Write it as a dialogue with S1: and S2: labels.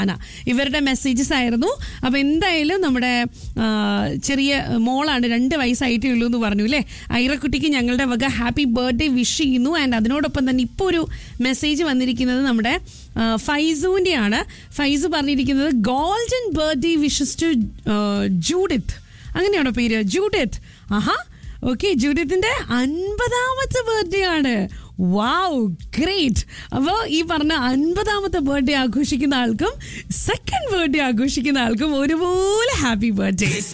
S1: അന ഇവരുടെ മെസ്സേജസ് ആയിരുന്നു അപ്പൊ എന്തായാലും നമ്മുടെ ആ, ചെറിയ മോളാണ് രണ്ട് വയസ്സായിട്ടേ ഉള്ളൂ എന്ന് പറഞ്ഞു അല്ലേ ഐറക്കുട്ടിക്ക് ഞങ്ങളുടെ വക ഹാപ്പി ബർത്ത്ഡേ വിഷ് ചെയ്യുന്നു ആൻഡ് അതിനോടൊപ്പം തന്നെ ഇപ്പോൾ ഒരു മെസ്സേജ് വന്നിരിക്കുന്നത് നമ്മുടെ ആ, ഫൈസുവിന്റെ ആണ് ഫൈസു പറഞ്ഞിരിക്കുന്നത് golden birthday wishes to Judith അങ്ങനെയാണോ പേര് ജൂഡിത്ത് ആഹാ ഓക്കെ ജൂഡിത്തിന്റെ അൻപതാമത്തെ ബർത്ത്ഡേ ആണ് വാവ് ഗ്രേറ്റ് അപ്പോൾ ഈ പറഞ്ഞ അൻപതാമത്തെ ബർത്ത്ഡേ ആഘോഷിക്കുന്ന ആൾക്കും സെക്കൻഡ് ബർത്ത്ഡേ ആഘോഷിക്കുന്ന ആൾക്കും ഒരുപോലെ ഹാപ്പി ബർത്ത്ഡേ